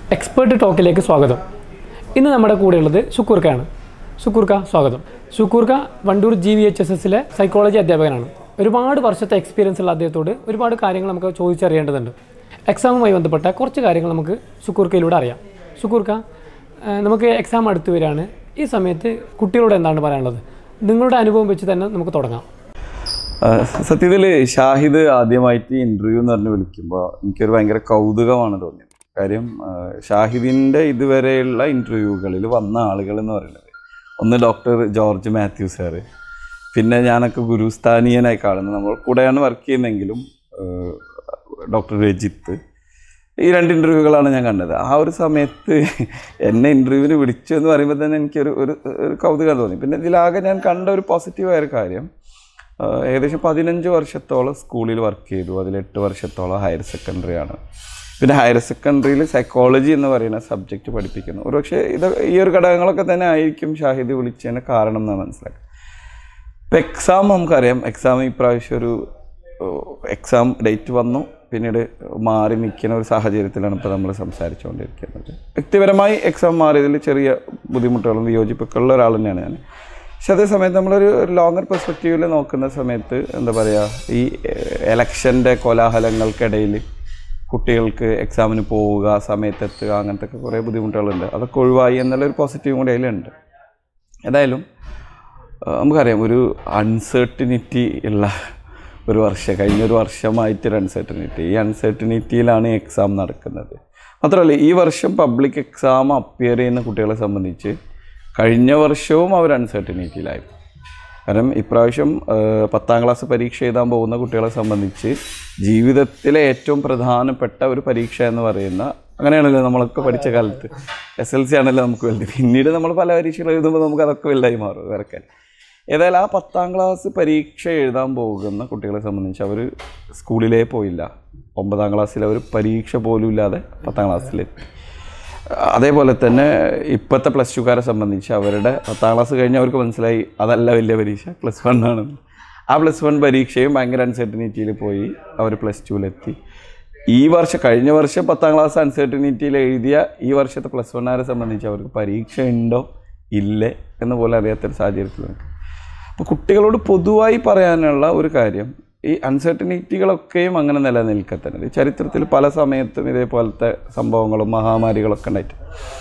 Expert ടോക്കിലേക്ക് സ്വാഗതം ഇന്ന് നമ്മുടെ കൂടെയുള്ളത് ഷുക്കൂർക്കയാണ് ഷുക്കൂർക്ക സ്വാഗതം ഷുക്കൂർക്ക Wandoor G V H S എസിലെ സൈക്കോളജി അധ്യാപകനാണ് ഒരുപാട് വർഷത്തെ എക്സ്പീരിയൻസ് ഉള്ള അദ്ദേഹത്തോട് ഒരുപാട് കാര്യങ്ങൾ നമുക്ക് ചോദിച്ചറിയേണ്ടതുണ്ട് എക്സാമുമായി ബന്ധപ്പെട്ട കുറച്ച് കാര്യങ്ങൾ നമുക്ക് ഷുക്കൂർക്കയിലൂടെ അറിയാം ഷുക്കൂർക്ക ഏഹ്, നമുക്ക് എക്സാം അടുത്ത് വരികയാണ് ഈ സമയത്ത് കുട്ടികളോട് എന്താണ് പറയാനുള്ളത് നിങ്ങളുടെ അനുഭവം വെച്ച് തന്നെ നമുക്ക് തുടങ്ങാം സത്യത്തിൽ ഷാഹിദ് ആദ്യമായിട്ട് ഇൻ്റർവ്യൂ എന്ന് പറഞ്ഞ് വിളിക്കുമ്പോൾ എനിക്കൊരു ഭയങ്കര കൗതുകമാണ് തോന്നിയത് കാര്യം ആ, ഷാഹിദിൻ്റെ ഇതുവരെയുള്ള ഇൻ്റർവ്യൂകളിൽ വന്ന ആളുകൾ എന്ന് പറയുന്നത് ഒന്ന് ഡോക്ടർ ജോർജ് മാത്യു സാറ് പിന്നെ ഞാനൊക്കെ ഗുരുസ്ഥാനീയനായി കാണുന്നത് നമ്മൾ കൂടെയാണ് വർക്ക് ചെയ്യുന്നതെങ്കിലും ഡോക്ടർ രജിത്ത് ഈ രണ്ട് ഇൻ്റർവ്യൂകളാണ് ഞാൻ കണ്ടത് ആ ഒരു സമയത്ത് എന്നെ ഇൻ്റർവ്യൂവിന് വിളിച്ചു എന്ന് പറയുമ്പോൾ തന്നെ എനിക്കൊരു ഒരു ഒരു കൗതുകം തോന്നി പിന്നെ ഇതിലാകെ ഞാൻ കണ്ട ഒരു പോസിറ്റീവായ ഒരു കാര്യം ആഹ് ഏകദേശം പതിനഞ്ച് വർഷത്തോളം സ്കൂളിൽ വർക്ക് ചെയ്തു അതിൽ എട്ട് വർഷത്തോളം ഹയർ സെക്കൻഡറി ആണ് പിന്നെ ഹയർ സെക്കൻഡറിയിൽ സൈക്കോളജി എന്ന് പറയുന്ന സബ്ജക്റ്റ് പഠിപ്പിക്കുന്നു ഒരുപക്ഷെ ഇത് ഈ ഒരു ഘടകങ്ങളൊക്കെ തന്നെ ആയിരിക്കും ഷാഹിദ് വിളിച്ചതിന് കാരണം എന്ന് മനസ്സിലാക്കുക ഇപ്പം എക്സാം നമുക്കറിയാം എക്സാം ഇപ്രാവശ്യം ഒരു എക്സാം ഡേറ്റ് വന്നു പിന്നീട് മാറി നിൽക്കുന്ന ഒരു സാഹചര്യത്തിലാണ് ഇപ്പോൾ നമ്മൾ സംസാരിച്ചുകൊണ്ടിരിക്കുന്നത് വ്യക്തിപരമായി എക്സാം മാറിയതിൽ ചെറിയ ബുദ്ധിമുട്ടുകളും വിയോജിപ്പൊക്കെ ഉള്ള ഒരാൾ തന്നെയാണ് ഞാൻ പക്ഷെ അതേ സമയത്ത് നമ്മളൊരു ലോങ്ങർ പെർസ്പെക്റ്റീവിൽ നോക്കുന്ന സമയത്ത് എന്താ പറയുക ഈ എലക്ഷൻ്റെ കോലാഹലങ്ങൾക്കിടയിൽ കുട്ടികൾക്ക് എക്സാമിന് പോവുക സമയത്തെത്തുക അങ്ങനത്തെ ഒക്കെ കുറേ ബുദ്ധിമുട്ടുകളുണ്ട് അതൊക്കെ ഒഴിവായി എന്നുള്ളൊരു പോസിറ്റീവും കൂടെ അതിലുണ്ട് ഏതായാലും ആ, നമുക്കറിയാം ഒരു അൺസേർട്ടിനിറ്റി ഉള്ള ഒരു വർഷം കഴിഞ്ഞൊരു വർഷമായിട്ടൊരു അൺസേർട്ടിനിറ്റി ഈ അൺസേർട്ടിനിറ്റിയിലാണ് എക്സാം നടക്കുന്നത് മാത്രമല്ല ഈ വർഷം പബ്ലിക് എക്സാം അപ്പിയർ ചെയ്യുന്ന കുട്ടികളെ സംബന്ധിച്ച് കഴിഞ്ഞ വർഷവും അവർ അൺസേർട്ടിനിറ്റിയിലായിരുന്നു കാരണം ഇപ്രാവശ്യം ആ, പത്താം ക്ലാസ് പരീക്ഷ എഴുതാൻ പോകുന്ന കുട്ടികളെ സംബന്ധിച്ച് ജീവിതത്തിലെ ഏറ്റവും പ്രധാനപ്പെട്ട ഒരു പരീക്ഷ എന്ന് പറയുന്ന അങ്ങനെയാണല്ലോ നമ്മളൊക്കെ പഠിച്ച കാലത്ത് എസ് എൽ സി ആണല്ലോ നമുക്ക് വലുത് പിന്നീട് നമ്മൾ പല പരീക്ഷകൾ എഴുതുമ്പോൾ നമുക്ക് അതൊക്കെ വലുതായി മാറും വരക്കാൻ ഏതായാലും ആ പത്താം ക്ലാസ് പരീക്ഷ എഴുതാൻ പോകുന്ന കുട്ടികളെ സംബന്ധിച്ച് അവർ സ്കൂളിലേ പോയില്ല ഒമ്പതാം ക്ലാസ്സിൽ അവർ പരീക്ഷ പോലും ഇല്ലാതെ പത്താം ക്ലാസ്സിലെത്തി അതേപോലെ തന്നെ ഇപ്പോഴത്തെ പ്ലസ് ടുക്കാരെ സംബന്ധിച്ച് അവരുടെ പത്താം ക്ലാസ് കഴിഞ്ഞ് അവർക്ക് മനസ്സിലായി അതല്ല വലിയ പരീക്ഷ പ്ലസ് വൺ ആണ് ആ പ്ലസ് വൺ പരീക്ഷയും ഭയങ്കര അൺസർട്ടിനിറ്റിയിൽ പോയി അവർ പ്ലസ് ടുവിലെത്തി ഈ വർഷം കഴിഞ്ഞ വർഷം പത്താം ക്ലാസ് അൺസർട്ടിനിറ്റിയിൽ എഴുതിയ ഈ വർഷത്തെ പ്ലസ് വണ്ണുകാരെ സംബന്ധിച്ച് അവർക്ക് പരീക്ഷ ഉണ്ടോ ഇല്ലേ എന്ന് പോലും അറിയാത്തൊരു സാഹചര്യത്തിലാണ് അപ്പോൾ കുട്ടികളോട് പൊതുവായി പറയാനുള്ള ഒരു കാര്യം ഈ അൺസർട്ടനിറ്റികളൊക്കെയും അങ്ങനെ നിലനിൽക്കത്തന്നെ ഈ ചരിത്രത്തിൽ പല സമയത്തും ഇതേപോലത്തെ സംഭവങ്ങളും മഹാമാരികളൊക്കെ ഉണ്ടായിട്ട്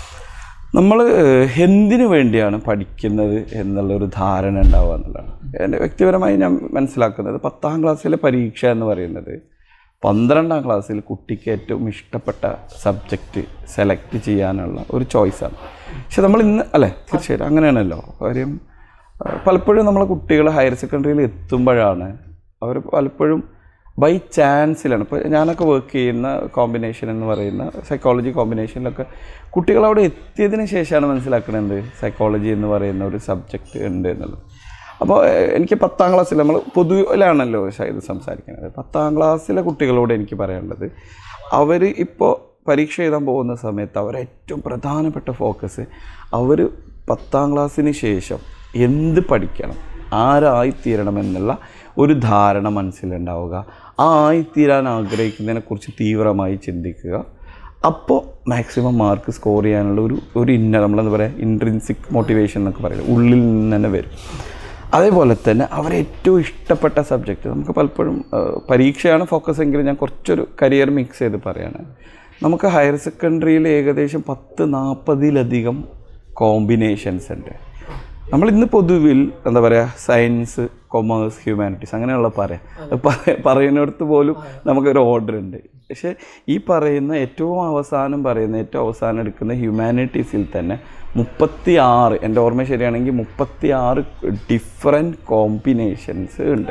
നമ്മൾ എന്തിനു വേണ്ടിയാണ് പഠിക്കുന്നത് എന്നുള്ളൊരു ധാരണ ഉണ്ടാവുക എന്നുള്ളതാണ് എൻ്റെ വ്യക്തിപരമായി ഞാൻ മനസ്സിലാക്കുന്നത് പത്താം ക്ലാസ്സിലെ പരീക്ഷ എന്ന് പറയുന്നത് പന്ത്രണ്ടാം ക്ലാസ്സിൽ കുട്ടിക്ക് ഏറ്റവും ഇഷ്ടപ്പെട്ട സബ്ജക്റ്റ് സെലക്ട് ചെയ്യാനുള്ള ഒരു ചോയ്സാണ് പക്ഷെ നമ്മൾ ഇന്ന് അല്ലേ തീർച്ചയായിട്ടും അങ്ങനെയാണല്ലോ കാര്യം ആ, പലപ്പോഴും നമ്മളെ കുട്ടികൾ ഹയർ സെക്കൻഡറിയിൽ എത്തുമ്പോഴാണ് അവർ പലപ്പോഴും ബൈ ചാൻസിലാണ് ഇപ്പോൾ ഞാനൊക്കെ വർക്ക് ചെയ്യുന്ന കോമ്പിനേഷൻ എന്ന് പറയുന്ന സൈക്കോളജി കോമ്പിനേഷനിലൊക്കെ കുട്ടികൾ അവിടെ എത്തിയതിന് ശേഷമാണ് മനസ്സിലാക്കുന്നത് സൈക്കോളജി എന്ന് പറയുന്ന ഒരു സബ്ജക്റ്റ് ഉണ്ട് എന്നുള്ളത് അപ്പോൾ ഏഹ്, എനിക്ക് പത്താം ക്ലാസ്സിൽ നമ്മൾ പൊതുവിലാണല്ലോ ഇത് സംസാരിക്കുന്നത് പത്താം ക്ലാസ്സിലെ കുട്ടികളോട് എനിക്ക് പറയാനുള്ളത് അവർ ഇപ്പോൾ പരീക്ഷ എഴുതാൻ പോകുന്ന സമയത്ത് അവരെ ഏറ്റവും പ്രധാനപ്പെട്ട ഫോക്കസ് അവർ പത്താം ക്ലാസ്സിന് ശേഷം എന്ത് പഠിക്കണം ആരായിത്തീരണം എന്നുള്ള ഒരു ധാരണ മനസ്സിലുണ്ടാവുക ആ ആയിത്തീരാൻ ആഗ്രഹിക്കുന്നതിനെക്കുറിച്ച് തീവ്രമായി ചിന്തിക്കുക അപ്പോൾ മാക്സിമം മാർക്ക് സ്കോർ ചെയ്യാനുള്ള ഒരു ഒരു ഇന്ന നമ്മളെന്താ പറയുക ഇൻട്രിൻസിക് മോട്ടിവേഷൻ എന്നൊക്കെ പറയുന്നത് ഉള്ളിൽ നിന്ന് തന്നെ വരും അതേപോലെ തന്നെ അവരെ ഏറ്റവും ഇഷ്ടപ്പെട്ട സബ്ജക്റ്റ് നമുക്ക് പലപ്പോഴും ആ, പരീക്ഷയാണ് ഫോക്കസ് എങ്കിലും ഞാൻ കുറച്ചൊരു കരിയർ മിക്സ് ചെയ്ത് പറയാണ് നമുക്ക് ഹയർ സെക്കൻഡറിയിൽ ഏകദേശം പത്ത് നാൽപ്പതിലധികം കോമ്പിനേഷൻസ് ഉണ്ട് നമ്മൾ ഇന്ന് പൊതുവിൽ എന്താ പറയുക സയൻസ് കൊമേഴ്സ് ഹ്യൂമാനിറ്റീസ് അങ്ങനെയുള്ള പറയാം അത് പറ- പറയുന്നിടത്ത് പോലും നമുക്കൊരു ഓർഡർ ഉണ്ട് പക്ഷേ ഈ പറയുന്ന ഏറ്റവും അവസാനം പറയുന്ന ഏറ്റവും അവസാനം എടുക്കുന്ന ഹ്യൂമാനിറ്റീസിൽ തന്നെ മുപ്പത്തി ആറ് എൻ്റെ ഓർമ്മ ശരിയാണെങ്കിൽ മുപ്പത്തി ആറ് ഡിഫറെൻറ്റ് കോമ്പിനേഷൻസ് ഉണ്ട്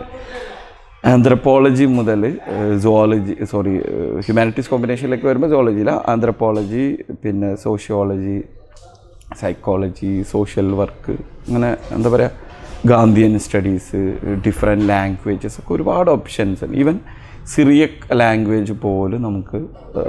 ആന്ത്രപ്പോളജി മുതൽ സുവോളജി സോറി ഹ്യൂമാനിറ്റീസ് കോമ്പിനേഷനിലേക്ക് വരുമ്പോൾ സുവോളജിയില ആന്ത്രപ്പോളജി പിന്നെ സോഷ്യോളജി സൈക്കോളജി സോഷ്യൽ വർക്ക് അങ്ങനെ എന്താ പറയുക ഗാന്ധിയൻ സ്റ്റഡീസ് ഡിഫറെൻറ്റ് ലാംഗ്വേജസ് ഒക്കെ ഒരുപാട് ഓപ്ഷൻസ് ഉണ്ട് ഈവൻ സിറിയക് ലാംഗ്വേജ് പോലും നമുക്ക്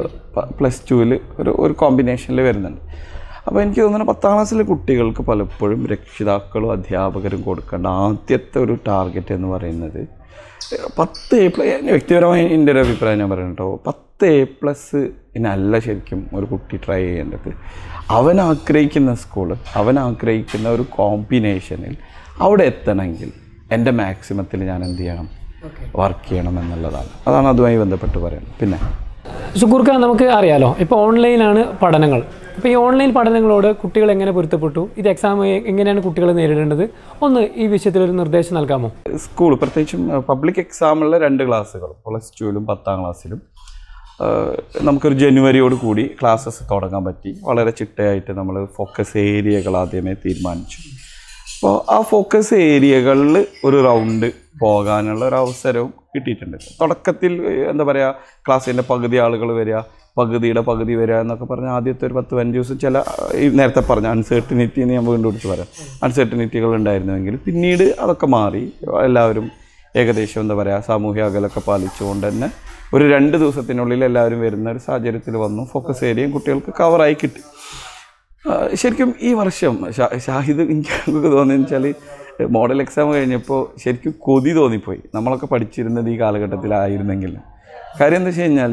പ്ലസ് ടുവിൽ ഒരു ഒരു കോമ്പിനേഷനിൽ വരുന്നുണ്ട് അപ്പോൾ എനിക്ക് തോന്നുന്നു പത്താം ക്ലാസ്സിലെ കുട്ടികൾക്ക് പലപ്പോഴും രക്ഷിതാക്കളും അധ്യാപകരും കൊടുക്കേണ്ട ആദ്യത്തെ ഒരു ടാർഗറ്റ് എന്ന് പറയുന്നത് പത്ത് എ പ്ലസ് വ്യക്തിപരമായി എൻ്റെ ഒരു അഭിപ്രായം ഞാൻ പറയുന്നത് കേട്ടോ പത്ത് പത്ത് എ പ്ലസ് അല്ല ശരിക്കും ഒരു കുട്ടി ട്രൈ ചെയ്യേണ്ടത് അവൻ ആഗ്രഹിക്കുന്ന സ്കൂൾ അവൻ ആഗ്രഹിക്കുന്ന ഒരു കോമ്പിനേഷനിൽ അവിടെ എത്തണമെങ്കിൽ എൻ്റെ മാക്സിമത്തിൽ ഞാൻ എന്ത് ചെയ്യണം വർക്ക് ചെയ്യണം എന്നുള്ളതാണ് അതാണ് അതുമായി ബന്ധപ്പെട്ട് പറയുന്നത് പിന്നെ ഷുക്കൂർക്ക നമുക്ക് അറിയാലോ ഇപ്പോൾ ഓൺലൈനാണ് പഠനങ്ങൾ അപ്പോൾ ഈ ഓൺലൈൻ പഠനങ്ങളോട് കുട്ടികൾ എങ്ങനെ പൊരുത്തപ്പെട്ടു ഇത് എക്സാം എങ്ങനെയാണ് കുട്ടികൾ നേരിടേണ്ടത് ഒന്ന് ഈ വിഷയത്തിൽ ഒരു നിർദ്ദേശം നൽകാമോ സ്കൂൾ പ്രത്യേകിച്ചും പബ്ലിക് എക്സാമിലെ രണ്ട് ക്ലാസ്സുകൾ പ്ലസ് ടുവിലും പത്താം ക്ലാസ്സിലും ഏഹ്, നമുക്കൊരു ജനുവരിയോട് കൂടി ക്ലാസ്സസ് തുടങ്ങാൻ പറ്റി വളരെ ചിട്ടയായിട്ട് നമ്മൾ ഫോക്കസ് ഏരിയകൾ ആദ്യമേ തീരുമാനിച്ചു അപ്പോൾ ആ ഫോക്കസ് ഏരിയകളിൽ ഒരു റൗണ്ട് പോകാനുള്ള ഒരു അവസരവും കിട്ടിയിട്ടുണ്ട് തുടക്കത്തിൽ ഏഹ്, എന്താ പറയുക ക്ലാസ്സിൻ്റെ പകുതി ആളുകൾ വരിക പകുതിയുടെ പകുതി വരിക എന്നൊക്കെ പറഞ്ഞാൽ ആദ്യത്തെ ഒരു പത്ത് പതിനഞ്ച് ദിവസം ചില ഈ നേരത്തെ പറഞ്ഞ അൺസർട്ടിനിറ്റി എന്ന് ഞാൻ വീണ്ടും എടുത്ത് പറയാം അൺസർട്ടിനിറ്റികൾ ഉണ്ടായിരുന്നുവെങ്കിൽ പിന്നീട് അതൊക്കെ മാറി എല്ലാവരും ഏകദേശം എന്താ പറയുക സാമൂഹ്യ അകലൊക്കെ പാലിച്ചുകൊണ്ട് തന്നെ ഒരു രണ്ട് ദിവസത്തിനുള്ളിൽ എല്ലാവരും വരുന്ന ഒരു സാഹചര്യത്തിൽ വന്നു ഫോക്കസ് ഏരിയയും കുട്ടികൾക്ക് കവറായി കിട്ടി ആ, ശരിക്കും ഈ വർഷം ഷാ- ഷാഹിദ് എനിക്ക് തോന്നിയെന്ന് വെച്ചാൽ മോഡൽ എക്സാം കഴിഞ്ഞപ്പോൾ ശരിക്കും കൊതി തോന്നിപ്പോയി നമ്മളൊക്കെ പഠിച്ചിരുന്നത് ഈ കാലഘട്ടത്തിലായിരുന്നെങ്കിൽ കാര്യം എന്താ വെച്ച് കഴിഞ്ഞാൽ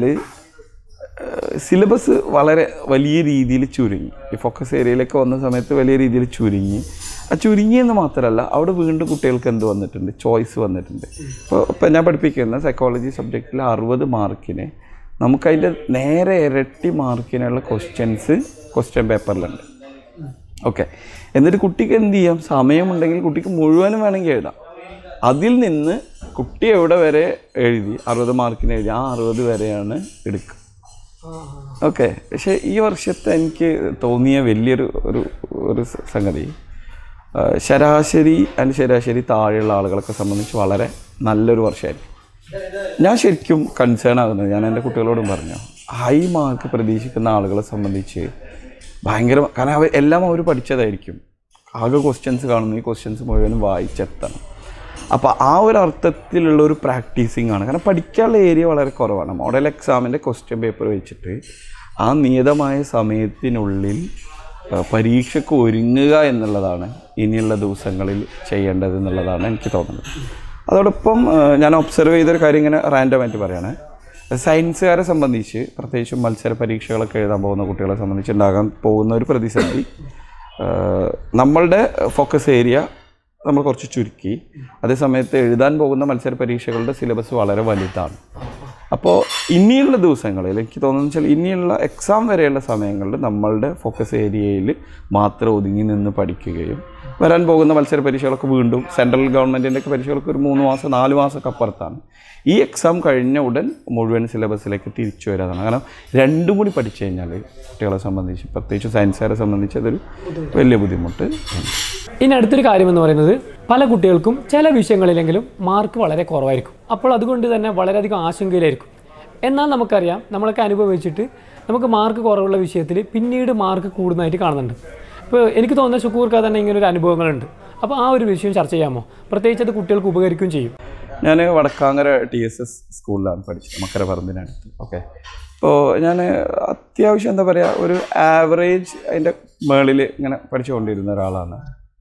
സിലബസ് വളരെ വലിയ രീതിയിൽ ചുരുങ്ങി ഈ ഫോക്കസ് ഏരിയയിലൊക്കെ വന്ന സമയത്ത് വലിയ രീതിയിൽ ചുരുങ്ങി ആ ചുരുങ്ങിയെന്ന് മാത്രമല്ല അവിടെ വീണ്ടും കുട്ടികൾക്ക് എന്ത് വന്നിട്ടുണ്ട് ചോയ്സ് വന്നിട്ടുണ്ട് ഇപ്പോൾ ഇപ്പം ഞാൻ പഠിപ്പിക്കുന്ന സൈക്കോളജി സബ്ജക്റ്റിൽ അറുപത് മാർക്കിന് നമുക്കതിൻ്റെ നേരെ ഇരട്ടി മാർക്കിനുള്ള ക്വസ്റ്റ്യൻസ് ക്വസ്റ്റ്യൻ പേപ്പറിലുണ്ട് ഓക്കെ എന്നിട്ട് കുട്ടിക്ക് എന്ത് ചെയ്യാം സമയമുണ്ടെങ്കിൽ കുട്ടിക്ക് മുഴുവനും വേണമെങ്കിൽ എഴുതാം അതിൽ നിന്ന് കുട്ടി എവിടെ വരെ എഴുതി അറുപത് മാർക്കിന് എഴുതി ആ അറുപത് വരെയാണ് എടുക്കുക ഓക്കെ പക്ഷേ ഈ വർഷത്തെ എനിക്ക് തോന്നിയ വലിയൊരു ഒരു ഒരു സ- സംഗതി ആ, ശരാശരി അതിന് ശരാശരി താഴെയുള്ള ആളുകളൊക്കെ സംബന്ധിച്ച് വളരെ നല്ലൊരു വർഷമായിരിക്കും ഞാൻ ശരിക്കും കൺസേൺ ആകുന്നത് ഞാൻ എൻ്റെ കുട്ടികളോടും പറഞ്ഞു ഹൈ മാർക്ക് പ്രതീക്ഷിക്കുന്ന ആളുകളെ സംബന്ധിച്ച് ഭയങ്കര കാരണം അവർ എല്ലാം അവർ പഠിച്ചതായിരിക്കും ആകെ ക്വസ്റ്റ്യൻസ് കാണുന്നു ഈ ക്വസ്റ്റ്യൻസ് മുഴുവനും വായിച്ചെത്തണം അപ്പോൾ ആ ഒരു അർത്ഥത്തിലുള്ള ഒരു പ്രാക്ടീസിങ് ആണ് കാരണം പഠിക്കാനുള്ള ഏരിയ വളരെ കുറവാണ് മോഡൽ എക്സാമിൻ്റെ ക്വസ്റ്റ്യൻ പേപ്പർ വെച്ചിട്ട് ആ നിയതമായ സമയത്തിനുള്ളിൽ ആ, പരീക്ഷയ്ക്ക് ഒരുങ്ങുക എന്നുള്ളതാണ് ഇനിയുള്ള ദിവസങ്ങളിൽ ചെയ്യേണ്ടത് എന്നുള്ളതാണ് എനിക്ക് തോന്നുന്നത് അതോടൊപ്പം ആ, ഞാൻ ഒബ്സർവ് ചെയ്തൊരു കാര്യം ഇങ്ങനെ റാൻഡമായിട്ട് പറയുകയാണ് സയൻസുകാരെ സംബന്ധിച്ച് പ്രത്യേകിച്ചും മത്സര പരീക്ഷകളൊക്കെ എഴുതാൻ പോകുന്ന കുട്ടികളെ സംബന്ധിച്ച് ഉണ്ടാകാൻ പോകുന്ന ഒരു പ്രതിസന്ധി ആ, നമ്മളുടെ ഫോക്കസ് ഏരിയ നമ്മൾ കുറച്ച് ചുരുക്കി അതേസമയത്ത് എഴുതാൻ പോകുന്ന മത്സര പരീക്ഷകളുടെ സിലബസ് വളരെ വലുതാണ് അപ്പോൾ ഇനിയുള്ള ദിവസങ്ങളിൽ എനിക്ക് തോന്നുന്നത് വെച്ചാൽ ഇനിയുള്ള എക്സാം വരെയുള്ള സമയങ്ങളിൽ നമ്മളുടെ ഫോക്കസ് ഏരിയയിൽ മാത്രം ഒതുങ്ങി നിന്ന് പഠിക്കുകയും വരാൻ പോകുന്ന മത്സര പരീക്ഷകളൊക്കെ വീണ്ടും സെൻട്രൽ ഗവൺമെൻറ്റിൻ്റെ ഒക്കെ പരീക്ഷകളൊക്കെ ഒരു മൂന്ന് മാസം നാല് മാസമൊക്കെ അപ്പുറത്താണ് ഈ എക്സാം കഴിഞ്ഞ ഉടൻ മുഴുവൻ സിലബസിലേക്ക് തിരിച്ചു വരാതാണ് കാരണം രണ്ടും കൂടി പഠിച്ചു കഴിഞ്ഞാൽ കുട്ടികളെ സംബന്ധിച്ച് പ്രത്യേകിച്ച് സയൻസുകാരെ സംബന്ധിച്ച് അതൊരു വലിയ ബുദ്ധിമുട്ട് ഇനി അടുത്തൊരു കാര്യം എന്ന് പറയുന്നത് പല കുട്ടികൾക്കും ചില വിഷയങ്ങളിലെങ്കിലും മാർക്ക് വളരെ കുറവായിരിക്കും അപ്പോൾ അതുകൊണ്ട് തന്നെ വളരെയധികം ആശങ്കയിലായിരിക്കും എന്നാൽ നമുക്കറിയാം നമ്മളൊക്കെ അനുഭവിച്ചിട്ട് നമുക്ക് മാർക്ക് കുറവുള്ള വിഷയത്തിൽ പിന്നീട് മാർക്ക് കൂടുന്നതായിട്ട് കാണുന്നുണ്ട് ഇപ്പോൾ എനിക്ക് തോന്നുന്ന ഷുക്കൂർക്ക് തന്നെ ഇങ്ങനെ ഒരു അനുഭവങ്ങളുണ്ട് അപ്പോൾ ആ ഒരു വിഷയം ചർച്ച ചെയ്യാമോ പ്രത്യേകിച്ച് അത് കുട്ടികൾക്ക് ഉപകരിക്കുകയും ചെയ്യും ഞാൻ വടക്കാങ്ങര ടി എസ് എസ് സ്കൂളിലാണ് പഠിച്ചത് മക്കര പറമ്പിനടുത്ത് ഓക്കെ അപ്പോൾ ഞാൻ അത്യാവശ്യം എന്താ പറയുക ഒരു ആവറേജ് അതിൻ്റെ മേളിൽ ഇങ്ങനെ പഠിച്ചുകൊണ്ടിരുന്ന ഒരാളാണ്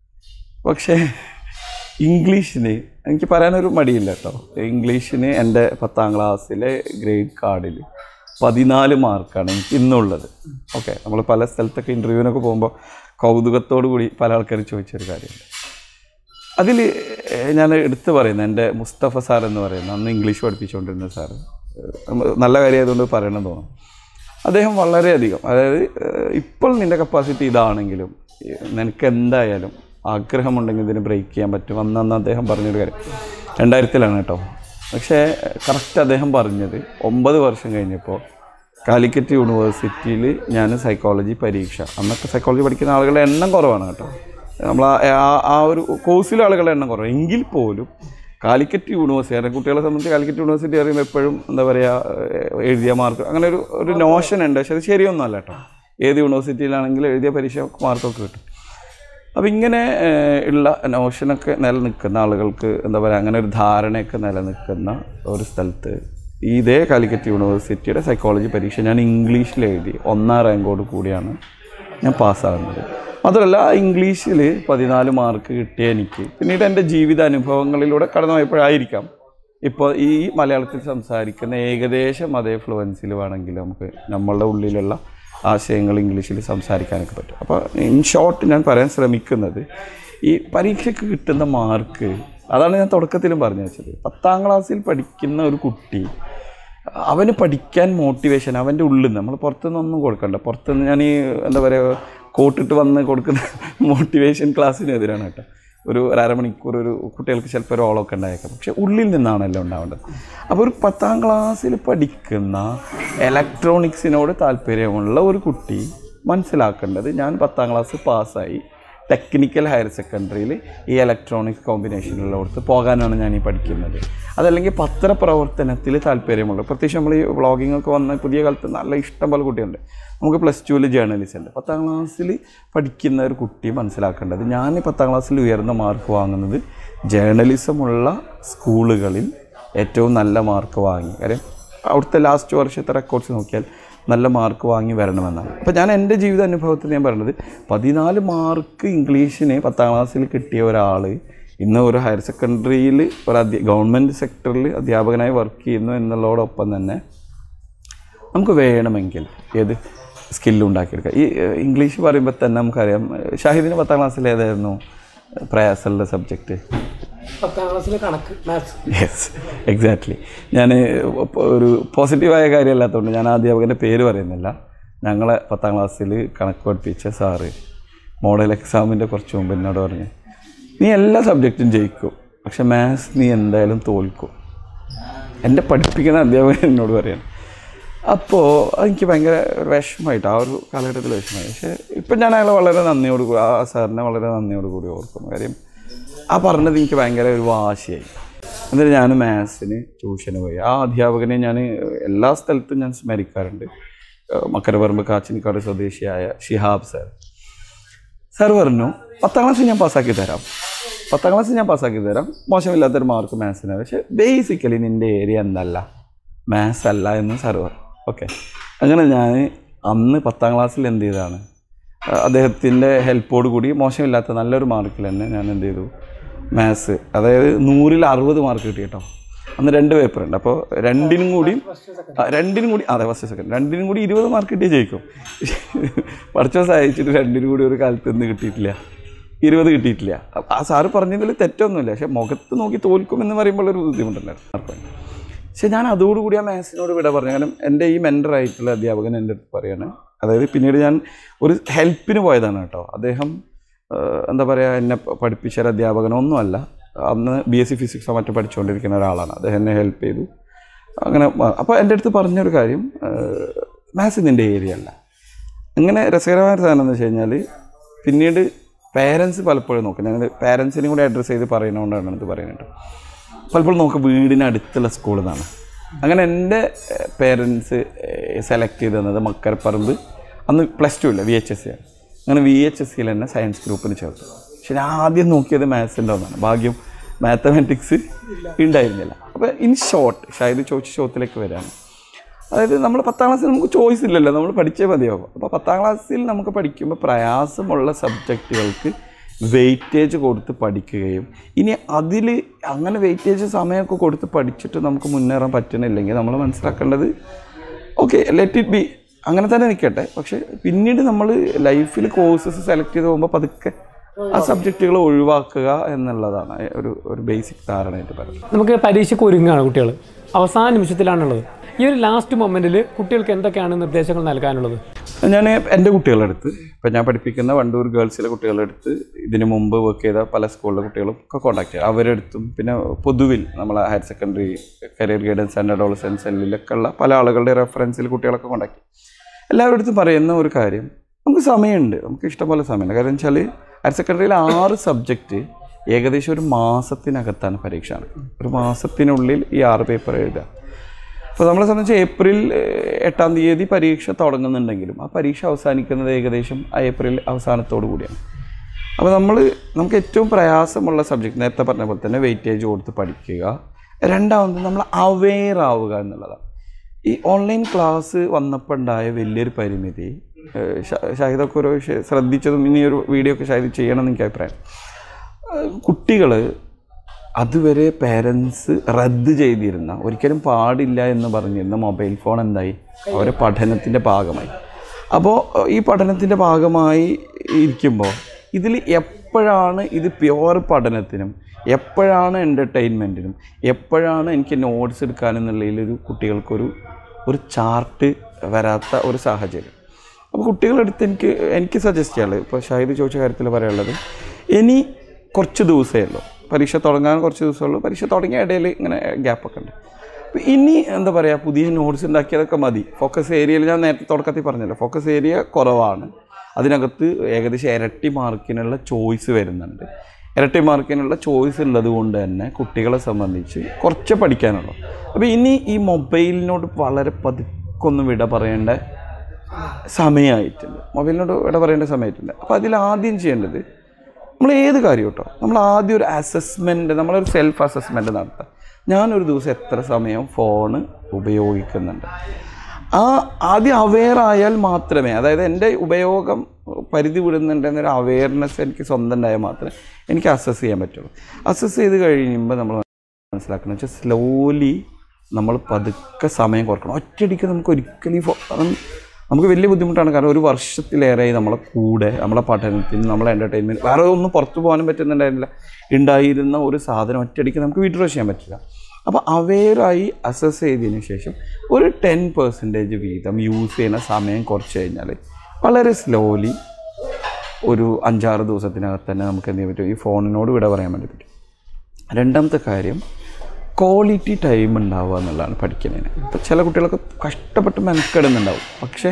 പക്ഷേ ഇംഗ്ലീഷിന് എനിക്ക് പറയാനൊരു മടിയില്ല കേട്ടോ ഇംഗ്ലീഷിന് എൻ്റെ പത്താം ക്ലാസ്സിലെ ഗ്രേഡ് കാർഡിൽ പതിനാല് മാർക്കാണ് എനിക്ക് ഇന്നുള്ളത് ഓക്കെ നമ്മൾ പല സ്ഥലത്തൊക്കെ ഇൻ്റർവ്യൂവിനൊക്കെ പോകുമ്പോൾ കൗതുകത്തോടു കൂടി പല ആൾക്കാരും ചോദിച്ചൊരു കാര്യമുണ്ട് അതിൽ ഞാൻ എടുത്തു പറയുന്നത് എൻ്റെ മുസ്തഫ സാർ എന്ന് പറയുന്ന അന്ന് ഇംഗ്ലീഷ് പഠിപ്പിച്ചുകൊണ്ടിരുന്ന സാറ് ഏഹ് നല്ല കാര്യമായതുകൊണ്ട് പറയണമെന്ന് തോന്നും അദ്ദേഹം വളരെയധികം അതായത് ഏഹ് ഇപ്പോൾ നിൻ്റെ കപ്പാസിറ്റി ഇതാണെങ്കിലും ഏഹ് നിനക്ക് എന്തായാലും ആഗ്രഹമുണ്ടെങ്കിൽ ഇതിന് ബ്രേക്ക് ചെയ്യാൻ പറ്റും അന്ന് അന്ന് അദ്ദേഹം പറഞ്ഞൊരു കാര്യം രണ്ടായിരത്തിലാണ് കേട്ടോ പക്ഷേ കറക്റ്റ് അദ്ദേഹം പറഞ്ഞത് ഒമ്പത് വർഷം കഴിഞ്ഞപ്പോൾ കാലിക്കറ്റ് യൂണിവേഴ്സിറ്റിയിൽ ഞാൻ സൈക്കോളജി പരീക്ഷ അന്നൊക്കെ സൈക്കോളജി പഠിക്കുന്ന ആളുകളുടെ എണ്ണം കുറവാണ് കേട്ടോ നമ്മൾ ആ- ആ- ആ ഒരു കോഴ്സിലെ ആളുകളുടെ എണ്ണം കുറവ് എങ്കിൽ പോലും കാലിക്കറ്റ് യൂണിവേഴ്സിറ്റി കാരണം കുട്ടികളെ സംബന്ധിച്ച് കാലിക്കറ്റ് യൂണിവേഴ്സിറ്റി അറിയുമ്പോൾ എപ്പോഴും എന്താ പറയുക എഴുതിയ മാർക്ക് അങ്ങനെ ഒരു ഒരു നോഷൻ ഉണ്ട് പക്ഷെ അത് ശരിയൊന്നുമല്ല കേട്ടോ ഏത് യൂണിവേഴ്സിറ്റിയിലാണെങ്കിലും എഴുതിയ പരീക്ഷ മാർക്കൊക്കെ കിട്ടും അപ്പം ഇങ്ങനെ ഏഹ്, ഉള്ള നോഷനൊക്കെ നിലനിൽക്കുന്ന ആളുകൾക്ക് എന്താ പറയുക അങ്ങനെ ഒരു ധാരണയൊക്കെ നിലനിൽക്കുന്ന ഒരു സ്ഥലത്ത് ഇതേ കാലിക്കറ്റ് യൂണിവേഴ്സിറ്റിയുടെ സൈക്കോളജി പരീക്ഷ ഞാൻ ഇംഗ്ലീഷിൽ എഴുതി ഒന്നാം റാങ്കോട് കൂടിയാണ് ഞാൻ പാസ്സാകുന്നത് മാത്രമല്ല ആ ഇംഗ്ലീഷിൽ പതിനാല് മാർക്ക് കിട്ടിയ എനിക്ക് പിന്നീട് എൻ്റെ ജീവിത അനുഭവങ്ങളിലൂടെ കടന്നു പോയപ്പോഴായിരിക്കാം ഇപ്പോൾ ഈ മലയാളത്തിൽ സംസാരിക്കുന്ന ഏകദേശം അതേ ഫ്ലുവൻസിൽ വേണമെങ്കിൽ നമുക്ക് നമ്മളുടെ ഉള്ളിലുള്ള ആശയങ്ങൾ ഇംഗ്ലീഷിൽ സംസാരിക്കാനൊക്കെ പറ്റും അപ്പോൾ ഇൻ ഷോർട്ട് ഞാൻ പറയാൻ ശ്രമിക്കുന്നത് ഈ പരീക്ഷയ്ക്ക് കിട്ടുന്ന മാർക്ക് അതാണ് ഞാൻ തുടക്കത്തിലും പറഞ്ഞു വെച്ചത് പത്താം ക്ലാസ്സിൽ പഠിക്കുന്ന ഒരു കുട്ടി അവന് പഠിക്കാൻ മോട്ടിവേഷൻ അവൻ്റെ ഉള്ളിൽ നിന്ന് നമ്മൾ പുറത്തുനിന്നൊന്നും കൊടുക്കണ്ട പുറത്തുനിന്ന് ഞാൻ ഈ എന്താ പറയുക കോട്ടിട്ട് വന്ന് കൊടുക്കുന്ന മോട്ടിവേഷൻ ക്ലാസ്സിനെതിരാണ് കേട്ടോ ഒരു ഒരു അരമണിക്കൂർ ഒരു കുട്ടികൾക്ക് ചിലപ്പോൾ ഒരു ഓളമൊക്കെ ഉണ്ടായേക്കാം പക്ഷെ ഉള്ളിൽ നിന്നാണല്ലോ ഉണ്ടാവേണ്ടത് അപ്പോൾ ഒരു പത്താം ക്ലാസ്സിൽ പഠിക്കുന്ന ഇലക്ട്രോണിക്സിനോട് താല്പര്യമുള്ള ഒരു കുട്ടി മനസ്സിലാക്കേണ്ടത് ഞാൻ പത്താം ക്ലാസ് പാസ്സായി ടെക്നിക്കൽ ഹയർ സെക്കൻഡറിയിൽ ഈ ഇലക്ട്രോണിക് കോമ്പിനേഷനിലോട്ട് പോകാനാണ് ഞാൻ ഈ പഠിക്കുന്നത് അതല്ലെങ്കിൽ പത്രപ്രവർത്തനത്തിൽ താല്പര്യമുള്ള പ്രത്യേകിച്ച് നമ്മൾ ഈ വ്ളോഗിംഗ് ഒക്കെ വന്ന പുതിയ കാലത്ത് നല്ല ഇഷ്ടം പോലെ കുട്ടിയുണ്ട് നമുക്ക് പ്ലസ് ടുവിൽ ജേർണലിസ്റ്റ് ഉണ്ട് പത്താം ക്ലാസ്സിൽ പഠിക്കുന്ന ഒരു കുട്ടി മനസ്സിലാക്കേണ്ടത് ഞാൻ ഈ പത്താം ക്ലാസ്സിൽ ഉയർന്ന മാർക്ക് വാങ്ങുന്നത് ജേർണലിസമുള്ള സ്കൂളുകളിൽ ഏറ്റവും നല്ല മാർക്ക് വാങ്ങി കാര്യം അവിടുത്തെ ലാസ്റ്റ് വർഷത്തെ റെക്കോർഡ്സ് നോക്കിയാൽ നല്ല മാർക്ക് വാങ്ങി വരണമെന്നാണ് അപ്പോൾ ഞാൻ എൻ്റെ ജീവിത അനുഭവത്തിൽ ഞാൻ പറയുന്നത് പതിനാല് മാർക്ക് ഇംഗ്ലീഷിന് പത്താം ക്ലാസ്സിൽ കിട്ടിയ ഒരാൾ ഇന്ന് ഒരു ഹയർ സെക്കൻഡറിയിൽ ഒരു അധ്യ ഗവൺമെൻറ് സെക്ടറിൽ അധ്യാപകനായി വർക്ക് ചെയ്യുന്നു എന്നുള്ളതോടൊപ്പം തന്നെ നമുക്ക് വേണമെങ്കിൽ ഏത് സ്കില്ലും ഉണ്ടാക്കിയെടുക്കാം ഈ ഏഹ്, ഇംഗ്ലീഷ് പറയുമ്പോൾ തന്നെ നമുക്കറിയാം ഏഹ്, ഷാഹിദിന് പത്താം ക്ലാസ്സിൽ ഏതായിരുന്നു പ്രയാസമുള്ള സബ്ജക്റ്റ് പത്താം ക്ലാസ്സിലെ കണക്ക് മാത്സ് യെസ് എക്സാക്ട്ലി ഞാൻ ഒരു പോസിറ്റീവായ കാര്യമല്ലാത്തതുകൊണ്ട് ഞാൻ ആ അധ്യാപകൻ്റെ പേര് പറയുന്നില്ല ഞങ്ങളെ പത്താം ക്ലാസ്സിൽ കണക്ക് പഠിപ്പിച്ച സാറ് മോഡൽ എക്സാമിൻ്റെ കുറച്ച് മുമ്പ് എന്നോട് പറഞ്ഞു നീ എല്ലാ സബ്ജക്റ്റും ജയിക്കും പക്ഷെ മാത്സ് നീ എന്തായാലും തോൽക്കും എൻ്റെ പഠിപ്പിക്കുന്ന അധ്യാപകൻ എന്നോട് പറയാണ് അപ്പോൾ എനിക്ക് ഭയങ്കര ഒരു വിഷമമായിട്ട് ആ ഒരു കാലഘട്ടത്തിൽ വിഷമമായി പക്ഷേ ഇപ്പം ഞാൻ അയാളെ വളരെ നന്ദിയോട് കൂടി ആ സാറിനെ വളരെ നന്ദിയോട് കൂടി ഓർക്കുന്നു കാര്യം ആ പറഞ്ഞത് എനിക്ക് ഭയങ്കര ഒരു വാശിയായി എന്നിട്ട് ഞാൻ മാത്സിന് ട്യൂഷന് പോയി ആ അധ്യാപകനെ ഞാൻ എല്ലാ സ്ഥലത്തും ഞാൻ സ്മരിക്കാറുണ്ട് ഏഹ് മക്കരപറമ്പ് കാച്ചിനിക്കാട് സ്വദേശിയായ ഷിഹാബ് സാർ സാർ പറഞ്ഞു പത്താം ക്ലാസ് ഞാൻ പാസ്സാക്കി തരാം പത്താം ക്ലാസ് ഞാൻ പാസ്സാക്കി തരാം മോശമില്ലാത്തൊരു മാർക്ക് മാത്സിന് പക്ഷേ ബേസിക്കലി നിൻ്റെ ഏരിയ എന്തല്ല മാത്സ് അല്ല എന്ന് സാർ പറഞ്ഞു ഓക്കെ അങ്ങനെ ഞാൻ അന്ന് പത്താം ക്ലാസ്സിൽ എന്ത് ചെയ്താണ് അദ്ദേഹത്തിൻ്റെ ഹെൽപ്പോട് കൂടി മോശമില്ലാത്ത നല്ലൊരു മാർക്കിൽ തന്നെ ഞാൻ എന്ത് ചെയ്തു മാത്സ് അതായത് നൂറിൽ അറുപത് മാർക്ക് കിട്ടി കേട്ടോ അന്ന് രണ്ട് പേപ്പർ ഉണ്ട് അപ്പോൾ രണ്ടിനും കൂടി ആ, രണ്ടിനും കൂടി അതെ ഫസ്റ്റ് സെക്കൻഡ് രണ്ടിനും കൂടി ഇരുപത് മാർക്ക് കിട്ടിയേ ജയിക്കും പഠിച്ച സഹായിച്ചിട്ട് രണ്ടിനും കൂടി ഒരു കാലത്ത് നിന്ന് കിട്ടിയിട്ടില്ല ഇരുപത് കിട്ടിയിട്ടില്ല അപ്പൊ ആ സാറ് പറഞ്ഞതിൽ തെറ്റൊന്നുമില്ല പക്ഷെ മുഖത്ത് നോക്കി തോൽക്കും എന്ന് പറയുമ്പോൾ ഒരു ബുദ്ധിമുട്ടുണ്ടായിരുന്നു മാർക്ക് വാങ്ങി. പക്ഷെ ഞാൻ അതോടുകൂടി ആ മാത്സിനോട് വിട പറഞ്ഞു കാരണം എൻ്റെ ഈ മെൻറ്ററായിട്ടുള്ള അധ്യാപകൻ എൻ്റെ അടുത്ത് പറയാണ് അതായത് പിന്നീട് ഞാൻ ഒരു ഹെൽപ്പിന് പോയതാണ് കേട്ടോ അദ്ദേഹം ആ, എന്താ പറയുക എന്നെ പ- പഠിപ്പിച്ച ഒരു അധ്യാപകനൊന്നുമല്ല അന്ന് ബി എസ് സി ഫിസിക്സോ മറ്റോ പഠിച്ചുകൊണ്ടിരിക്കുന്ന ഒരാളാണ് അദ്ദേഹം എന്നെ ഹെൽപ്പ് ചെയ്തു അങ്ങനെ അപ്പോൾ എൻ്റെ അടുത്ത് പറഞ്ഞൊരു കാര്യം മാത്സ് നിൻ്റെ ഏരിയ അല്ല അങ്ങനെ രസകരമായ ഒരു സാധനം എന്ന് വെച്ച് കഴിഞ്ഞാൽ പിന്നീട് പേരൻസ് പലപ്പോഴും നോക്കും ഞങ്ങൾ പേരൻസിനെയും കൂടി അഡ്രസ്സ് ചെയ്ത് പറയുന്നതുകൊണ്ടാണ് ഇത് പറയുന്നത് പലപ്പോഴും നോക്കും വീടിനടുത്തുള്ള സ്കൂളിൽ നിന്നാണ് അങ്ങനെ എൻ്റെ പേരൻസ് സെലക്ട് ചെയ്ത് തന്നത് മക്കരപ്പറമ്പ് അന്ന് പ്ലസ് ടു ഇല്ല വി എച്ച് എസ് സി ആണ് അങ്ങനെ വി എച്ച് എസ് സിയിൽ തന്നെ സയൻസ് ഗ്രൂപ്പിന് ചേർത്തു പക്ഷെ ഞാൻ ആദ്യം നോക്കിയത് മാത്സിൻ്റെ ഒന്നാണ് ഭാഗ്യം മാത്തമാറ്റിക്സ് ഉണ്ടായിരുന്നില്ല അപ്പോൾ ഇൻ ഷോർട്ട് ഷായത് ചോദിച്ച ചോദ്യത്തിലേക്ക് വരാണ് അതായത് നമ്മൾ പത്താം ക്ലാസ്സിൽ നമുക്ക് ചോയ്സ് ഇല്ലല്ലോ നമ്മൾ പഠിച്ചേ മതിയാവും അപ്പോൾ പത്താം ക്ലാസ്സിൽ നമുക്ക് പഠിക്കുമ്പോൾ പ്രയാസമുള്ള സബ്ജക്റ്റുകൾക്ക് വെയിറ്റേജ് കൊടുത്ത് പഠിക്കുകയും ഇനി അതിൽ അങ്ങനെ വെയിറ്റേജ് സമയമൊക്കെ കൊടുത്ത് പഠിച്ചിട്ട് നമുക്ക് മുന്നേറാൻ പറ്റണില്ലെങ്കിൽ നമ്മൾ മനസ്സിലാക്കേണ്ടത് ഓക്കെ ലെറ്റ് ഇറ്റ് ബി അങ്ങനെ തന്നെ നിൽക്കട്ടെ പക്ഷേ പിന്നീട് നമ്മൾ ലൈഫിൽ കോഴ്സസ് സെലക്ട് ചെയ്ത് പോകുമ്പോൾ പതുക്കെ ആ സബ്ജക്റ്റുകൾ ഒഴിവാക്കുക എന്നുള്ളതാണ് ഒരു ഒരു ബേസിക് ധാരണയായിട്ട് പറയുന്നത് നമുക്ക് പരീക്ഷയ്ക്ക് ഒരുങ്ങുകയാണ് കുട്ടികൾ അവസാന നിമിഷത്തിലാണുള്ളത് ഈ ഒരു ലാസ്റ്റ് മൊമെൻറ്റിൽ കുട്ടികൾക്ക് എന്തൊക്കെയാണ് നിർദ്ദേശങ്ങൾ നൽകാനുള്ളത് ഞാൻ എൻ്റെ കുട്ടികളുടെ അടുത്ത് ഇപ്പം ഞാൻ പഠിപ്പിക്കുന്ന വണ്ടൂർ ഗേൾസിലെ കുട്ടികളുടെ അടുത്ത് ഇതിനു മുമ്പ് വർക്ക് ചെയ്ത പല സ്കൂളിലെ കുട്ടികളും ഒക്കെ കോൺടാക്ട് ചെയ്യും അവരുടെ അടുത്തും പിന്നെ പൊതുവിൽ നമ്മളെ higher secondary career guidance and adolescence സെല്ലിലൊക്കെ ഉള്ള പല ആളുകളുടെ റെഫറൻസിൽ കുട്ടികളൊക്കെ കോൺടാക്ട് ചെയ്യും എല്ലാവരുടെ അടുത്തും പറയുന്ന ഒരു കാര്യം നമുക്ക് സമയമുണ്ട് നമുക്ക് ഇഷ്ടംപോലെ സമയമുണ്ട് കാരണം വെച്ചാൽ ഹയർ സെക്കൻഡറിയിൽ ആറ് സബ്ജക്റ്റ് ഏകദേശം ഒരു മാസത്തിനകത്താണ് പരീക്ഷ നടക്കുന്നത് ഒരു മാസത്തിനുള്ളിൽ ഈ ആറ് പേപ്പർ എഴുതുക അപ്പോൾ നമ്മളെ സംബന്ധിച്ച് ഏപ്രിൽ ഏഹ്, എട്ടാം തീയതി പരീക്ഷ തുടങ്ങുന്നുണ്ടെങ്കിലും ആ പരീക്ഷ അവസാനിക്കുന്നത് ഏകദേശം ആ ഏപ്രിൽ അവസാനത്തോടു കൂടിയാണ് അപ്പോൾ നമ്മൾ നമുക്ക് ഏറ്റവും പ്രയാസമുള്ള സബ്ജക്റ്റ് നേരത്തെ പറഞ്ഞ പോലെ തന്നെ വെയിറ്റേജ് കൊടുത്ത് പഠിക്കുക രണ്ടാമത് നമ്മൾ അവെയർ ആവുക എന്നുള്ളതാണ് ഈ ഓൺലൈൻ ക്ലാസ് വന്നപ്പോൾ ഉണ്ടായ വലിയൊരു പരിമിതി ഏഹ്, ഷ- ഷാഹിദൊക്കെ ഒരു വിഷയം ശ്രദ്ധിച്ചതും ഇനി ഒരു വീഡിയോ ഒക്കെ ഷാഹിദ് ചെയ്യണം എന്ന് എനിക്ക് അഭിപ്രായം കുട്ടികൾ അതുവരെ പേരൻസ് റദ്ദ് ചെയ്തിരുന്ന ഒരിക്കലും പാടില്ല എന്ന് പറഞ്ഞിരുന്ന മൊബൈൽ ഫോൺ എന്തായി അവരെ പഠനത്തിൻ്റെ ഭാഗമായി അപ്പോൾ ഈ പഠനത്തിൻ്റെ ഭാഗമായി ഇരിക്കുമ്പോൾ ഇതിൽ എപ്പോഴാണ് ഇത് പ്യുവർ പഠനത്തിനും എപ്പോഴാണ് എൻ്റർടൈൻമെൻറ്റിനും എപ്പോഴാണ് എനിക്ക് നോട്ട്സ് എടുക്കാനെന്നുള്ളതിലൊരു കുട്ടികൾക്കൊരു ഒരു ചാർട്ട് വരാത്ത ഒരു സാഹചര്യം അപ്പോൾ കുട്ടികളെടുത്ത് എനിക്ക് എനിക്ക് സജസ്റ്റ് ചെയ്യാനുള്ളത് ഇപ്പോൾ ഷാഹിദ് ചോദിച്ച കാര്യത്തിൽ പറയാനുള്ളത് ഇനി കുറച്ച് ദിവസമേ ഉള്ളൂ പരീക്ഷ തുടങ്ങാൻ കുറച്ച് ദിവസമേ ഉള്ളൂ പരീക്ഷ തുടങ്ങിയ ഇടയിൽ ഇങ്ങനെ ഗ്യാപ്പൊക്കെ ഉണ്ട് അപ്പോൾ ഇനി എന്താ പറയുക പുതിയ നോട്ട്സ് ഉണ്ടാക്കിയതൊക്കെ മതി ഫോക്കസ് ഏരിയയിൽ ഞാൻ നേരത്തെ തുടക്കത്തിൽ പറഞ്ഞല്ലോ ഫോക്കസ് ഏരിയ കുറവാണ് അതിനകത്ത് ഏകദേശം ഇരട്ടി മാർക്കിനുള്ള ചോയ്സ് വരുന്നുണ്ട് ഇരട്ടി മാർക്കിനുള്ള ചോയ്സ് ഉള്ളത് കൊണ്ട് തന്നെ കുട്ടികളെ സംബന്ധിച്ച് കുറച്ച് പഠിക്കാനുള്ളൂ അപ്പോൾ ഇനി ഈ മൊബൈലിനോട് വളരെ പതുക്കൊന്ന് വിട പറയേണ്ട സമയമായിട്ടുണ്ട് മൊബൈലിനോട് വിട പറയേണ്ട സമയമായിട്ടുണ്ട് അപ്പോൾ അതിൽ ആദ്യം ചെയ്യേണ്ടത് നമ്മൾ ഏത് കാര്യം കേട്ടോ നമ്മൾ ആദ്യം ഒരു അസസ്മെൻറ്റ് നമ്മളൊരു സെൽഫ് അസസ്മെൻറ്റ് നടത്താം ഞാനൊരു ദിവസം എത്ര സമയം ഫോണ് ഉപയോഗിക്കുന്നുണ്ട് ആ ആദ്യം അവെയർ ആയാൽ മാത്രമേ അതായത് എൻ്റെ ഉപയോഗം പരിധി വിടുന്നുണ്ടെന്നൊരു അവെയർനെസ് എനിക്ക് സ്വന്തം ഉണ്ടായാൽ മാത്രമേ എനിക്ക് അസസ് ചെയ്യാൻ പറ്റുള്ളൂ അസസ് ചെയ്ത് കഴിയുമ്പോൾ നമ്മൾ മനസ്സിലാക്കണം വെച്ചാൽ സ്ലോലി നമ്മൾ പതുക്കെ സമയം കുറക്കണം ഒറ്റയടിക്ക് നമുക്ക് ഒരിക്കലും ഈ ഫോ- കാരണം നമുക്ക് വലിയ ബുദ്ധിമുട്ടാണ് കാരണം ഒരു വർഷത്തിലേറെ നമ്മളെ കൂടെ നമ്മളെ പഠനത്തിന് നമ്മളെ എൻ്റർടൈൻമെൻറ്റ് വേറെ ഒന്നും പുറത്തു പോകാനും പറ്റുന്നുണ്ടായിരുന്നില്ല ഉണ്ടായിരുന്ന ഒരു സാധനം ഒറ്റയടിക്ക് നമുക്ക് വിഡ്രോ ചെയ്യാൻ പറ്റില്ല അപ്പോൾ അവെയറായി അസസ് ചെയ്തതിന് ശേഷം ഒരു ടെൻ പെർസെൻറ്റേജ് വീതം യൂസ് ചെയ്യുന്ന സമയം കുറച്ച് കഴിഞ്ഞാൽ വളരെ സ്ലോലി ഒരു അഞ്ചാറ് ദിവസത്തിനകത്ത് തന്നെ നമുക്ക് എന്ത് ചെയ്യാൻ പറ്റും ഈ ഫോണിനോട് വിട പറയാൻ വേണ്ടി പറ്റും രണ്ടാമത്തെ കാര്യം ക്വാളിറ്റി ടൈം ഉണ്ടാവുക എന്നുള്ളതാണ് പഠിക്കുന്നതിന് ഇപ്പോൾ ചില കുട്ടികളൊക്കെ കഷ്ടപ്പെട്ട് മെനക്കെടുന്നുണ്ടാവും പക്ഷേ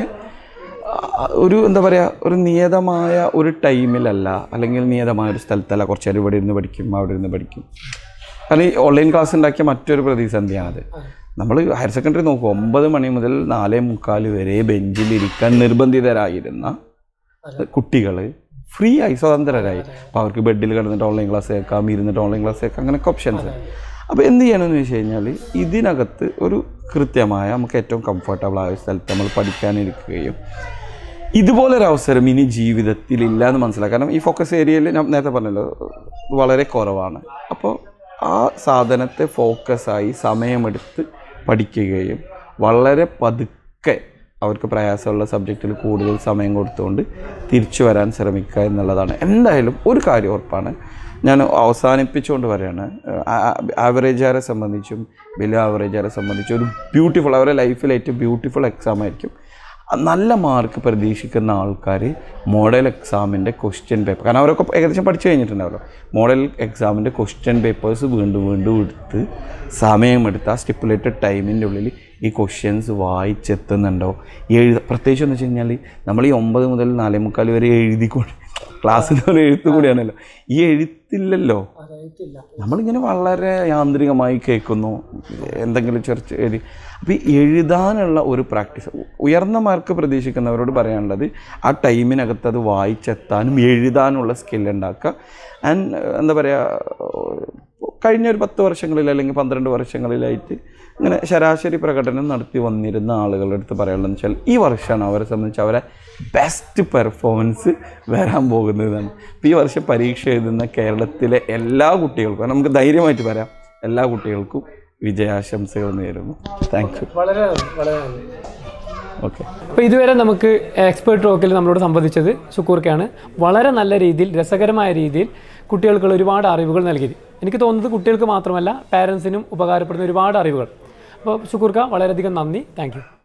ആ, ഒരു എന്താ പറയുക ഒരു നിയതമായ ഒരു ടൈമിലല്ല അല്ലെങ്കിൽ നിയതമായ ഒരു സ്ഥലത്തല്ല കുറച്ച് നേരം ഇവിടെ ഇരുന്ന് പഠിക്കും അവിടെ ഇരുന്ന് പഠിക്കും കാരണം ഈ ഓൺലൈൻ ക്ലാസ് ഉണ്ടാക്കിയ മറ്റൊരു പ്രതിസന്ധിയാണത് നമ്മൾ ഹയർ സെക്കൻഡറി നോക്കും ഒമ്പത് മണി മുതൽ നാലേ മുക്കാൽ വരെ ബെഞ്ചിലിരിക്കാൻ നിർബന്ധിതരായിരുന്ന കുട്ടികൾ ഫ്രീ ആയി സ്വതന്ത്രരായി അപ്പോൾ അവർക്ക് ബെഡിൽ കിടന്നിട്ട് ഓൺലൈൻ ക്ലാസ് കേൾക്കാം ഇരുന്നിട്ട് ഓൺലൈൻ ക്ലാസ് കേൾക്കാം അങ്ങനെയൊക്കെ ഓപ്ഷൻസ് അപ്പോൾ എന്ത് ചെയ്യണമെന്ന് വെച്ച് കഴിഞ്ഞാൽ ഇതിനകത്ത് ഒരു കൃത്യമായ നമുക്ക് ഏറ്റവും കംഫർട്ടബിൾ ആയ സ്ഥലത്ത് നമ്മൾ പഠിക്കാനിരിക്കുകയും ഇതുപോലൊരു അവസരം ഇനി ജീവിതത്തിൽ ഇല്ല എന്ന് മനസ്സിലാക്കാം കാരണം ഈ ഫോക്കസ് ഏരിയയിൽ ഞാൻ നേരത്തെ പറഞ്ഞല്ലോ വളരെ കുറവാണ് അപ്പോൾ ആ സാധനത്തെ ഫോക്കസായി സമയമെടുത്ത് പഠിക്കുകയും വളരെ പതുക്കെ അവർക്ക് പ്രയാസമുള്ള സബ്ജക്റ്റിൽ കൂടുതൽ സമയം കൊടുത്തുകൊണ്ട് തിരിച്ചു വരാൻ ശ്രമിക്കുക എന്നുള്ളതാണ് എന്തായാലും ഒരു കാര്യം ഉറപ്പാണ് ഞാൻ അവസാനിപ്പിച്ചുകൊണ്ട് പറയാണ് ആവറേജുകാരെ സംബന്ധിച്ചും ബിലോ ആവറേജുകാരെ സംബന്ധിച്ചും ഒരു ബ്യൂട്ടിഫുൾ അവരുടെ ലൈഫിൽ ഏറ്റവും ബ്യൂട്ടിഫുൾ എക്സാം ആയിരിക്കും നല്ല മാർക്ക് പ്രതീക്ഷിക്കുന്ന ആൾക്കാർ മോഡൽ എക്സാമിൻ്റെ ക്വസ്റ്റ്യൻ പേപ്പർ കാരണം അവരൊക്കെ ഏകദേശം പഠിച്ചു കഴിഞ്ഞിട്ടുണ്ടാവല്ലോ മോഡൽ എക്സാമിൻ്റെ ക്വസ്റ്റ്യൻ പേപ്പേഴ്സ് വീണ്ടും വീണ്ടും എടുത്ത് സമയമെടുത്ത് ആ സ്റ്റിപ്പുലേറ്റഡ് ടൈമിൻ്റെ ഉള്ളിൽ ഈ ക്വസ്റ്റ്യൻസ് വായിച്ചെത്തുന്നുണ്ടോ എഴുത പ്രത്യേകിച്ച് എന്ന് വെച്ച് കഴിഞ്ഞാൽ നമ്മൾ ഈ ഒമ്പത് മുതൽ നാലേ മുക്കാൽ വരെ എഴുതിക്കൊണ്ട് ക്ലാസ്സിൽ ഒരു എഴുത്ത് കൂടിയാണല്ലോ ഈ എഴുത്തില്ലല്ലോ നമ്മളിങ്ങനെ വളരെ യാന്ത്രികമായി കേൾക്കുന്നു എന്തെങ്കിലും ചെറിച്ച് എഴുതി അപ്പോൾ ഈ എഴുതാനുള്ള ഒരു പ്രാക്ടീസ് ഉയർന്ന മാർക്ക് പ്രതീക്ഷിക്കുന്നവരോട് പറയാനുള്ളത് ആ ടൈമിനകത്ത് അത് വായിച്ചെത്താനും എഴുതാനുള്ള സ്കിൽ ഉണ്ടാക്കുക ആൻഡ് എന്താ പറയുക കഴിഞ്ഞ ഒരു പത്ത് വർഷങ്ങളിൽ അല്ലെങ്കിൽ പന്ത്രണ്ട് വർഷങ്ങളിലായിട്ട് ഇങ്ങനെ ശരാശരി പ്രകടനം നടത്തി വന്നിരുന്ന ആളുകളുടെ അടുത്ത് പറയാനുള്ളതെന്ന് വെച്ചാൽ ഈ വർഷമാണ് അവരെ സംബന്ധിച്ച് അവരെ ബെസ്റ്റ് പെർഫോമൻസ് വരാൻ പോകുന്നതാണ് ഇപ്പോൾ ഈ വർഷം പരീക്ഷ എഴുതുന്ന കേരളത്തിലെ എല്ലാ കുട്ടികൾക്കും നമുക്ക് ധൈര്യമായിട്ട് പറയാം എല്ലാ കുട്ടികൾക്കും വിജയാശംസകൾ നേരുന്നു താങ്ക് യു വളരെ വളരെ നന്ദി ഓക്കെ അപ്പോൾ ഇതുവരെ നമുക്ക് എക്സ്പേർട്ട് ടോക്കിൽ നമ്മളോട് സംബന്ധിച്ചത് സുക്കൂർക്കയാണ് വളരെ നല്ല രീതിയിൽ രസകരമായ രീതിയിൽ കുട്ടികൾക്കുള്ള ഒരുപാട് അറിവുകൾ നൽകിയത് എനിക്ക് തോന്നുന്നത് കുട്ടികൾക്ക് മാത്രമല്ല പാരൻസിനും ഉപകാരപ്പെടുന്ന ഒരുപാട് അറിവുകൾ അപ്പോൾ സുക്കൂർക്ക വളരെയധികം നന്ദി താങ്ക്